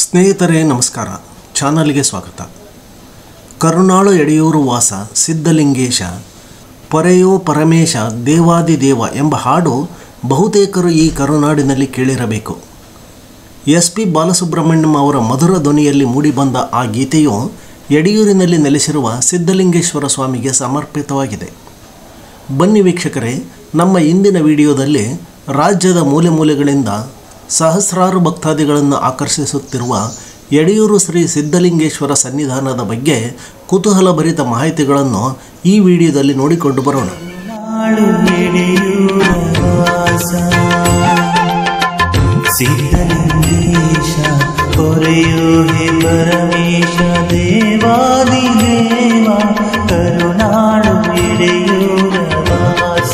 ಸ್ನೇಹಿತರೇ ನಮಸ್ಕಾರ ಚಾನಲ್ಗೆ ಸ್ವಾಗತ ಕರುಣಾಳು ಎಡೆಯೂರು ವಾಸ ಸಿದ್ಧಲಿಂಗೇಶ ಪೊರೆಯೋ ಪರಮೇಶ ದೇವಾದಿದೇವ ಎಂಬ ಹಾಡು ಬಹುತೇಕರು ಈ ಕರುನಾಡಿನಲ್ಲಿ ಕೇಳಿರಬೇಕು ಎಸ್ ಪಿ ಬಾಲಸುಬ್ರಹ್ಮಣ್ಯಂ ಅವರ ಮಧುರ ಧ್ವನಿಯಲ್ಲಿ ಮೂಡಿಬಂದ ಆ ಗೀತೆಯು ಯಡಿಯೂರಿನಲ್ಲಿ ನೆಲೆಸಿರುವ ಸಿದ್ಧಲಿಂಗೇಶ್ವರ ಸ್ವಾಮಿಗೆ ಸಮರ್ಪಿತವಾಗಿದೆ ಬನ್ನಿ ವೀಕ್ಷಕರೇ ನಮ್ಮ ಇಂದಿನ ವಿಡಿಯೋದಲ್ಲಿ ರಾಜ್ಯದ ಮೂಲೆ ಮೂಲೆಗಳಿಂದ ಸಹಸ್ರಾರು ಭಕ್ತಾದಿಗಳನ್ನು ಆಕರ್ಷಿಸುತ್ತಿರುವ ಯಡಿಯೂರು ಶ್ರೀ ಸಿದ್ಧಲಿಂಗೇಶ್ವರ ಸನ್ನಿಧಾನದ ಬಗ್ಗೆ ಕುತೂಹಲಭರಿತ ಮಾಹಿತಿಗಳನ್ನು ಈ ವಿಡಿಯೋದಲ್ಲಿ ನೋಡಿಕೊಂಡು ಬರೋಣ ನಾಳು ಎಡೆಯೂರ ವಾಸ ಸಿದ್ಧಲಿಂಗೇಶ ಹೊರೆಯೋ ಹೇ ಪರಮೇಶ ದೇವಾದಿದೇವ ಕರುನಾಡು ಎಡೆಯೂರ ವಾಸ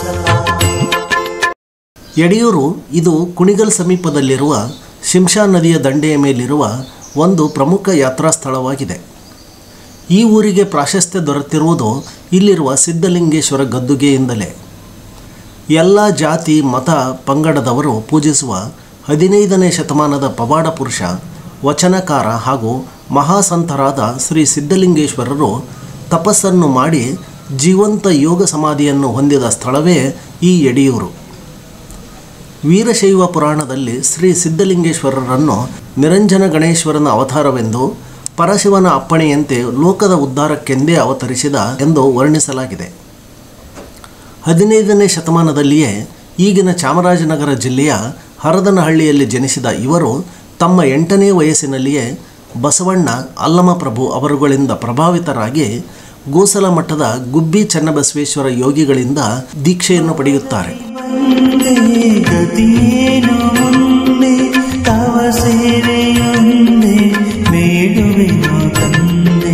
ಯಡಿಯೂರು ಇದು ಕುಣಿಗಲ್ ಸಮೀಪದಲ್ಲಿರುವ ಶಿಂಷಾ ನದಿಯ ದಂಡೆಯ ಮೇಲಿರುವ ಒಂದು ಪ್ರಮುಖ ಯಾತ್ರಾ ಸ್ಥಳವಾಗಿದೆ ಈ ಊರಿಗೆ ಪ್ರಾಶಸ್ತ್ಯ ದೊರೆತಿರುವುದು ಇಲ್ಲಿರುವ ಸಿದ್ಧಲಿಂಗೇಶ್ವರ ಗದ್ದುಗೆಯಿಂದಲೇ ಎಲ್ಲ ಜಾತಿ ಮತ ಪಂಗಡದವರು ಪೂಜಿಸುವ ಹದಿನೈದನೇ ಶತಮಾನದ ಪವಾಡ ಪುರುಷ ವಚನಕಾರ ಹಾಗೂ ಮಹಾಸಂತರಾದ ಶ್ರೀ ಸಿದ್ಧಲಿಂಗೇಶ್ವರರು ತಪಸ್ಸನ್ನು ಮಾಡಿ ಜೀವಂತ ಯೋಗ ಸಮಾಧಿಯನ್ನು ಹೊಂದಿದ ಸ್ಥಳವೇ ಈ ಯಡಿಯೂರು ವೀರಶೈವ ಪುರಾಣದಲ್ಲಿ ಶ್ರೀ ಸಿದ್ಧಲಿಂಗೇಶ್ವರರನ್ನು ನಿರಂಜನ ಗಣೇಶ್ವರನ ಅವತಾರವೆಂದು ಪರಶಿವನ ಅಪ್ಪಣೆಯಂತೆ ಲೋಕದ ಉದ್ಧಾರಕ್ಕೆಂದೇ ಅವತರಿಸಿದ ಎಂದು ವರ್ಣಿಸಲಾಗಿದೆ ಹದಿನೈದನೇ ಶತಮಾನದಲ್ಲಿಯೇ ಈಗಿನ ಚಾಮರಾಜನಗರ ಜಿಲ್ಲೆಯ ಹರದನಹಳ್ಳಿಯಲ್ಲಿ ಜನಿಸಿದ ಇವರು ತಮ್ಮ ಎಂಟನೇ ವಯಸ್ಸಿನಲ್ಲಿಯೇ ಬಸವಣ್ಣ ಅಲ್ಲಮಪ್ರಭು ಅವರುಗಳಿಂದ ಪ್ರಭಾವಿತರಾಗಿ ಗೋಸಲ ಮಠದ ಗುಬ್ಬಿ ಚನ್ನಬಸವೇಶ್ವರ ಯೋಗಿಗಳಿಂದ ದೀಕ್ಷೆಯನ್ನು ಪಡೆಯುತ್ತಾರೆ ಒಂದೇ ಗತಿಯೇನು ಮುಂದೆ ತವ ಸೇವೆಯೊಂದೇ ಬೇಡುವೆನು ತಂದೆ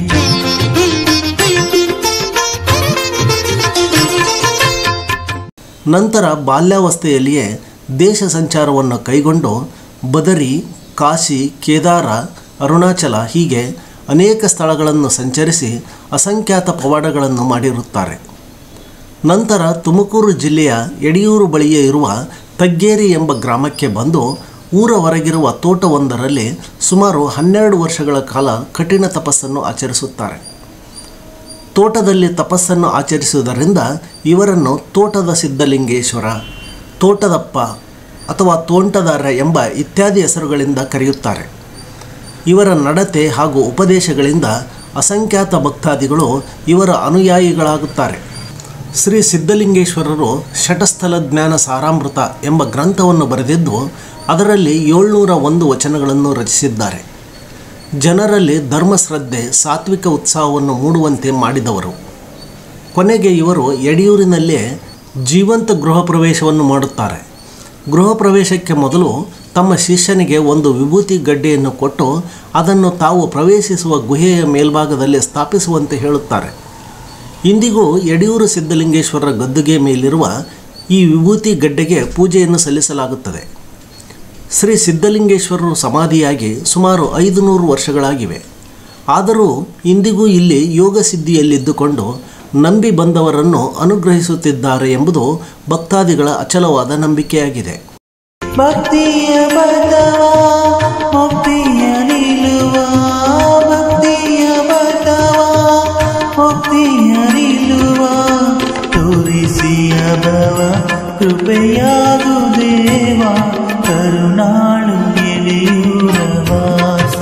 ನಂತರ ಬಾಲ್ಯಾವಸ್ಥೆಯಲ್ಲಿಯೇ ದೇಶ ಸಂಚಾರವನ್ನು ಕೈಗೊಂಡು ಬದರಿ ಕಾಶಿ ಕೇದಾರ ಅರುಣಾಚಲ ಹೀಗೆ ಅನೇಕ ಸ್ಥಳಗಳನ್ನು ಸಂಚರಿಸಿ ಅಸಂಖ್ಯಾತ ಪವಾಡಗಳನ್ನು ಮಾಡಿರುತ್ತಾರೆ ನಂತರ ತುಮಕೂರು ಜಿಲ್ಲೆಯ ಯಡಿಯೂರು ಬಳಿಯೇ ಇರುವ ತಗ್ಗೇರಿ ಎಂಬ ಗ್ರಾಮಕ್ಕೆ ಬಂದು ಊರ ಹೊರಗಿರುವ ತೋಟವೊಂದರಲ್ಲಿ ಸುಮಾರು ಹನ್ನೆರಡು ವರ್ಷಗಳ ಕಾಲ ಕಠಿಣ ತಪಸ್ಸನ್ನು ಆಚರಿಸುತ್ತಾರೆ ತೋಟದಲ್ಲಿ ತಪಸ್ಸನ್ನು ಆಚರಿಸುವುದರಿಂದ ಇವರನ್ನು ತೋಟದ ಸಿದ್ಧಲಿಂಗೇಶ್ವರ ತೋಟದಪ್ಪ ಅಥವಾ ತೋಂಟದಾರ ಎಂಬ ಇತ್ಯಾದಿ ಹೆಸರುಗಳಿಂದ ಕರೆಯುತ್ತಾರೆ ಇವರ ನಡತೆ ಹಾಗೂ ಉಪದೇಶಗಳಿಂದ ಅಸಂಖ್ಯಾತ ಭಕ್ತಾದಿಗಳು ಇವರ ಅನುಯಾಯಿಗಳಾಗುತ್ತಾರೆ ಶ್ರೀ ಸಿದ್ಧಲಿಂಗೇಶ್ವರರು ಶಟಸ್ಥಲ ಜ್ಞಾನ ಸಾರಾಮೃತ ಎಂಬ ಗ್ರಂಥವನ್ನು ಬರೆದಿದ್ದು ಅದರಲ್ಲಿ ಏಳ್ನೂರ ಒಂದು ವಚನಗಳನ್ನು ರಚಿಸಿದ್ದಾರೆ ಜನರಲ್ಲಿ ಧರ್ಮಶ್ರದ್ಧೆ ಸಾತ್ವಿಕ ಉತ್ಸಾಹವನ್ನು ಮೂಡುವಂತೆ ಮಾಡಿದವರು ಕೊನೆಗೆ ಇವರು ಯಡಿಯೂರಿನಲ್ಲೇ ಜೀವಂತ ಗೃಹ ಪ್ರವೇಶವನ್ನು ಮಾಡುತ್ತಾರೆ ಗೃಹ ಪ್ರವೇಶಕ್ಕೆ ಮೊದಲು ತಮ್ಮ ಶಿಷ್ಯನಿಗೆ ಒಂದು ವಿಭೂತಿ ಗಡ್ಡೆಯನ್ನು ಕೊಟ್ಟು ಅದನ್ನು ತಾವು ಪ್ರವೇಶಿಸುವ ಗುಹೆಯ ಮೇಲ್ಭಾಗದಲ್ಲಿ ಸ್ಥಾಪಿಸುವಂತೆ ಹೇಳುತ್ತಾರೆ ಇಂದಿಗೂ ಯಡಿಯೂರು ಸಿದ್ಧಲಿಂಗೇಶ್ವರರ ಗದ್ದುಗೆ ಮೇಲಿರುವ ಈ ವಿಭೂತಿ ಗಡ್ಡೆಗೆ ಪೂಜೆಯನ್ನು ಸಲ್ಲಿಸಲಾಗುತ್ತದೆ ಶ್ರೀ ಸಿದ್ಧಲಿಂಗೇಶ್ವರರು ಸಮಾಧಿಯಾಗಿ ಸುಮಾರು ಐದು ನೂರು ವರ್ಷಗಳಾಗಿವೆ ಆದರೂ ಇಂದಿಗೂ ಇಲ್ಲಿ ಯೋಗ ಸಿದ್ಧಿಯಲ್ಲಿದ್ದುಕೊಂಡು ನಂಬಿ ಬಂದವರನ್ನು ಅನುಗ್ರಹಿಸುತ್ತಿದ್ದಾರೆ ಎಂಬುದು ಭಕ್ತಾದಿಗಳ ಅಚಲವಾದ ನಂಬಿಕೆಯಾಗಿದೆ ಭಕ್ತಿಯ ಬದವ ಮುಕ್ತಿಯ ನಿಲುವ ಭಕ್ತಿಯ ಬದವ ಮುಕ್ತಿಯ ನಿಲುವ ತೋರಿಸಿಯ ಭವ ಕೃಪೆಯಾಗು ದೇವ ಕರುಣಾಳು ಎಡೆಯೂರ ವಾಸ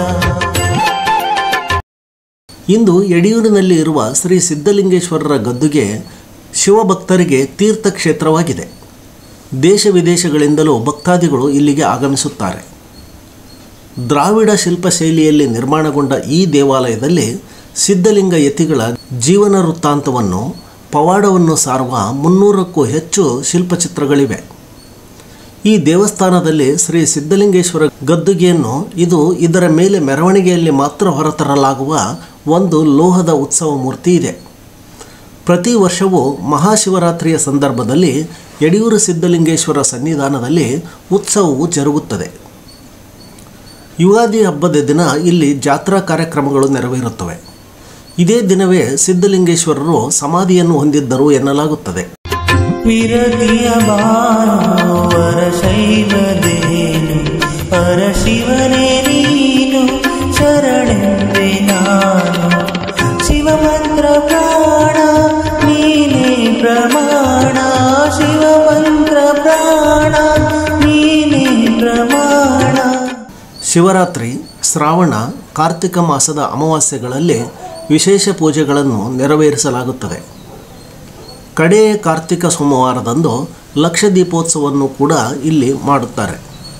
ಇಂದು ಯಡಿಯೂರಿನಲ್ಲಿ ಇರುವ ಶ್ರೀ ಸಿದ್ಧಲಿಂಗೇಶ್ವರರ ಗದ್ದುಗೆ ಶಿವಭಕ್ತರಿಗೆ ತೀರ್ಥಕ್ಷೇತ್ರವಾಗಿದೆ ದೇಶ ವಿದೇಶಗಳಿಂದಲೂ ಭಕ್ತಾದಿಗಳು ಇಲ್ಲಿಗೆ ಆಗಮಿಸುತ್ತಾರೆ ದ್ರಾವಿಡ ಶಿಲ್ಪಶೈಲಿಯಲ್ಲಿ ನಿರ್ಮಾಣಗೊಂಡ ಈ ದೇವಾಲಯದಲ್ಲಿ ಸಿದ್ಧಲಿಂಗ ಯತಿಗಳ ಜೀವನ ವೃತ್ತಾಂತವನ್ನು ಪವಾಡವನ್ನು ಸಾರುವ ಮುನ್ನೂರಕ್ಕೂ ಹೆಚ್ಚು ಶಿಲ್ಪಚಿತ್ರಗಳಿವೆ ಈ ದೇವಸ್ಥಾನದಲ್ಲಿ ಶ್ರೀ ಸಿದ್ಧಲಿಂಗೇಶ್ವರ ಗದ್ದುಗೆಯನ್ನು ಇದು ಇದರ ಮೇಲೆ ಮೆರವಣಿಗೆಯಲ್ಲಿ ಮಾತ್ರ ಹೊರತರಲಾಗುವ ಒಂದು ಲೋಹದ ಉತ್ಸವ ಮೂರ್ತಿ ಇದೆ ಪ್ರತಿ ವರ್ಷವೂ ಮಹಾಶಿವರಾತ್ರಿಯ ಸಂದರ್ಭದಲ್ಲಿ ಯಡಿಯೂರು ಸಿದ್ಧಲಿಂಗೇಶ್ವರ ಸನ್ನಿಧಾನದಲ್ಲಿ ಉತ್ಸವವು ಜರುಗುತ್ತದೆ ಯುಗಾದಿ ಹಬ್ಬದ ದಿನ ಇಲ್ಲಿ ಜಾತ್ರಾ ಕಾರ್ಯಕ್ರಮಗಳು ನೆರವೇರುತ್ತವೆ ಇದೇ ದಿನವೇ ಸಿದ್ಧಲಿಂಗೇಶ್ವರರು ಸಮಾಧಿಯನ್ನು ಹೊಂದಿದ್ದರು ಎನ್ನಲಾಗುತ್ತದೆ ವಿರತಿಯ ಬಾರೋ ವರ ಶೈವದೇನು ಪರಶಿವನೇ ನೀನು ಶಿವರಾತ್ರಿ ಶ್ರಾವಣ ಕಾರ್ತಿಕ ಮಾಸದ ಅಮಾವಾಸ್ಯೆಗಳಲ್ಲಿ ವಿಶೇಷ ಪೂಜೆಗಳನ್ನು ನೆರವೇರಿಸಲಾಗುತ್ತದೆ ಕಡೆಯ ಕಾರ್ತಿಕ ಸೋಮವಾರದಂದು ಲಕ್ಷ ದೀಪೋತ್ಸವವನ್ನು ಕೂಡ ಇಲ್ಲಿ ಮಾಡುತ್ತಾರೆ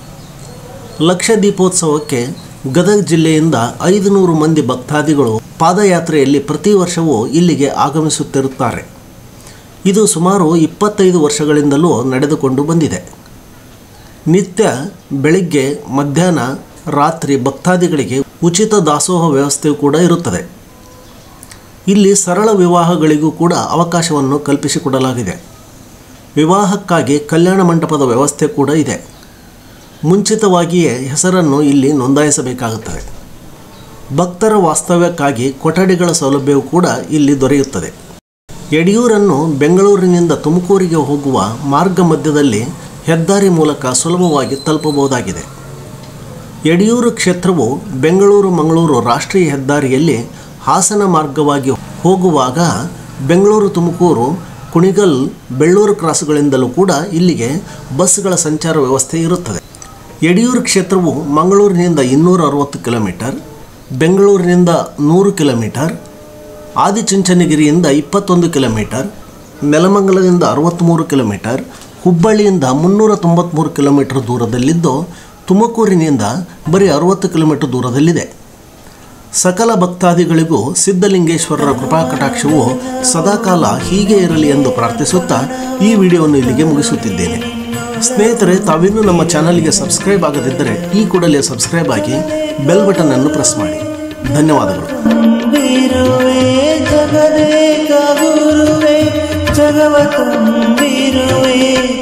ಲಕ್ಷ ದೀಪೋತ್ಸವಕ್ಕೆ ಗದಗ ಜಿಲ್ಲೆಯಿಂದ ಐದು ನೂರು ಮಂದಿ ಭಕ್ತಾದಿಗಳು ಪಾದಯಾತ್ರೆಯಲ್ಲಿ ಪ್ರತಿ ವರ್ಷವೂ ಇಲ್ಲಿಗೆ ಆಗಮಿಸುತ್ತಿರುತ್ತಾರೆ ಇದು ಸುಮಾರು ಇಪ್ಪತ್ತೈದು ವರ್ಷಗಳಿಂದಲೂ ನಡೆದುಕೊಂಡು ಬಂದಿದೆ ನಿತ್ಯ ಬೆಳಿಗ್ಗೆ ಮಧ್ಯಾಹ್ನ ರಾತ್ರಿ ಭಕ್ತಾದಿಗಳಿಗೆ ಉಚಿತ ದಾಸೋಹ ವ್ಯವಸ್ಥೆಯೂ ಕೂಡ ಇರುತ್ತದೆ ಇಲ್ಲಿ ಸರಳ ವಿವಾಹಗಳಿಗೂ ಕೂಡ ಅವಕಾಶವನ್ನು ಕಲ್ಪಿಸಿಕೊಡಲಾಗಿದೆ ವಿವಾಹಕ್ಕಾಗಿ ಕಲ್ಯಾಣ ಮಂಟಪದ ವ್ಯವಸ್ಥೆ ಕೂಡ ಇದೆ ಮುಂಚಿತವಾಗಿಯೇ ಹೆಸರನ್ನು ಇಲ್ಲಿ ನೋಂದಾಯಿಸಬೇಕಾಗುತ್ತದೆ ಭಕ್ತರ ವಾಸ್ತವ್ಯಕ್ಕಾಗಿ ಕೊಠಡಿಗಳ ಸೌಲಭ್ಯವೂ ಕೂಡ ಇಲ್ಲಿ ದೊರೆಯುತ್ತದೆ ಯಡಿಯೂರನ್ನು ಬೆಂಗಳೂರಿನಿಂದ ತುಮಕೂರಿಗೆ ಹೋಗುವ ಮಾರ್ಗ ಮಧ್ಯದಲ್ಲಿ ಹೆದ್ದಾರಿ ಮೂಲಕ ಸುಲಭವಾಗಿ ತಲುಪಬಹುದಾಗಿದೆ ಯಡಿಯೂರು ಕ್ಷೇತ್ರವು ಬೆಂಗಳೂರು ಮಂಗಳೂರು ರಾಷ್ಟ್ರೀಯ ಹೆದ್ದಾರಿಯಲ್ಲಿ ಹಾಸನ ಮಾರ್ಗವಾಗಿ ಹೋಗುವಾಗ ಬೆಂಗಳೂರು ತುಮಕೂರು ಕುಣಿಗಲ್ ಬೆಳ್ಳೂರು ಕ್ರಾಸ್ಗಳಿಂದಲೂ ಕೂಡ ಇಲ್ಲಿಗೆ ಬಸ್ಗಳ ಸಂಚಾರ ವ್ಯವಸ್ಥೆ ಇರುತ್ತದೆ ಯಡಿಯೂರು ಕ್ಷೇತ್ರವು ಮಂಗಳೂರಿನಿಂದ ಇನ್ನೂರ ಅರವತ್ತು ಕಿಲೋಮೀಟರ್ ಬೆಂಗಳೂರಿನಿಂದ ನೂರು ಕಿಲೋಮೀಟರ್ ಆದಿಚುಂಚನಗಿರಿಯಿಂದ ಇಪ್ಪತ್ತೊಂದು ಕಿಲೋಮೀಟರ್ ನೆಲಮಂಗಲದಿಂದ ಅರವತ್ತ್ಮೂರು ಕಿಲೋಮೀಟರ್ ಹುಬ್ಬಳ್ಳಿಯಿಂದ ಮುನ್ನೂರ ತೊಂಬತ್ತ್ಮೂರು ಕಿಲೋಮೀಟರ್ ದೂರದಲ್ಲಿದ್ದು ತುಮಕೂರಿನಿಂದ ಬರೀ ಅರವತ್ತು ಕಿಲೋಮೀಟರ್ ದೂರದಲ್ಲಿದೆ ಸಕಲ ಭಕ್ತಾದಿಗಳಿಗೂ ಸಿದ್ಧಲಿಂಗೇಶ್ವರರ ಕೃಪಾ ಕಟಾಕ್ಷವು ಸದಾಕಾಲ ಹೀಗೆ ಇರಲಿ ಎಂದು ಪ್ರಾರ್ಥಿಸುತ್ತಾ ಈ ವಿಡಿಯೋವನ್ನು ಇಲ್ಲಿಗೆ ಮುಗಿಸುತ್ತಿದ್ದೇನೆ ಸ್ನೇಹಿತರೆ ತಾವಿನ್ನೂ ನಮ್ಮ ಚಾನಲ್ಗೆ ಸಬ್ಸ್ಕ್ರೈಬ್ ಆಗದಿದ್ದರೆ ಈ ಕೂಡಲೇ ಸಬ್ಸ್ಕ್ರೈಬ್ ಆಗಿ ಬೆಲ್ ಬಟನ್ ಅನ್ನು ಪ್ರೆಸ್ ಮಾಡಿ ಧನ್ಯವಾದಗಳು ತುಂಬಿರುವೆ ಜಗದೇಕ ಗುರುವೆ ಜಗವ ತುಂಬಿರುವೆ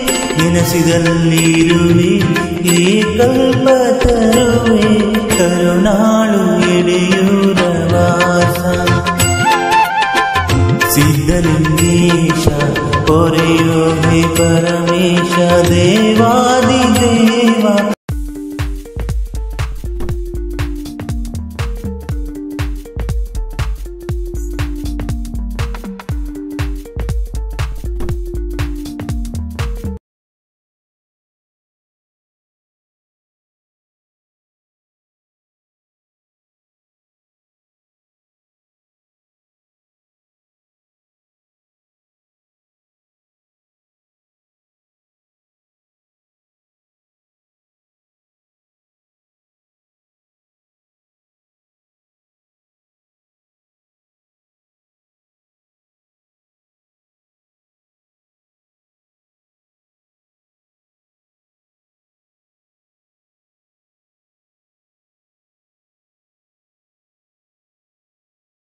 ನೆನೆಸಿದಲ್ಲಿರುವೆ ಈ ಕಲ್ಪ ತರುವೆ ಕರುಣಾಳು ಎಡೆಯೂರ ವಾಸ ಸಿದ್ಧಲಿಂಗೇಶ ಪೊರೆಯೋ ಹೇ ಪರಮೇಶ ದೇವಾದಿ ದೇವ